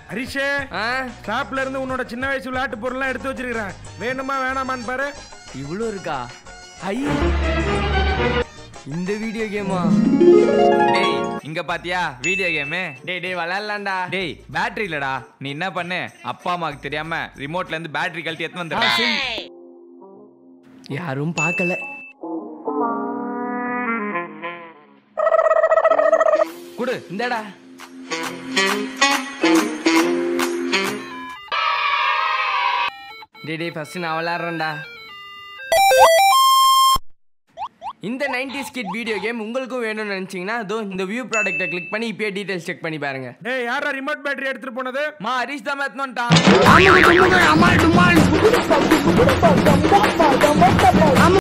ஹரிஷே ஆ ஷாப்ல இருந்து உன்னோட சின்ன வயசு விளையாட்டு பொருள்லாம் எடுத்து வச்சிருக்கிறேன் வேணுமா வேணாமான்னு பாரு இவ்வளோ இருக்கா ஐ இந்த வீடியோ கேமா டேய் இங்க பாத்தியா வீடியோ கேமு டேய் டேய் விளையாடலாம்டா டேய் பேட்டரி இல்லடா நீ என்ன பண்ணு அப்பா அம்மாக்கு தெரியாம ரிமோட்ல இருந்து பேட்டரி கழட்டி எடுத்து வந்துடுறா யாரும் பார்க்கல குடு இந்தடா டேய் டேய் ஃபர்ஸ்ட் நான் விளையாடுறேன்டா இந்த 90s கிட் வீடியோ கேம் உங்களுக்கும் வேணும்னு நினைச்சீங்கன்னா அதோ இந்த வியூ ப்ராடக்ட்டை கிளிக் பண்ணி இப்பயே டீடைல்ஸ் செக் பண்ணி பாருங்க டேய் யாரா ரிமோட் பேட்டரி எடுத்துட்டு போனது மா ஹரிஷ் தான் எடுத்துன்னு வந்துட்டான்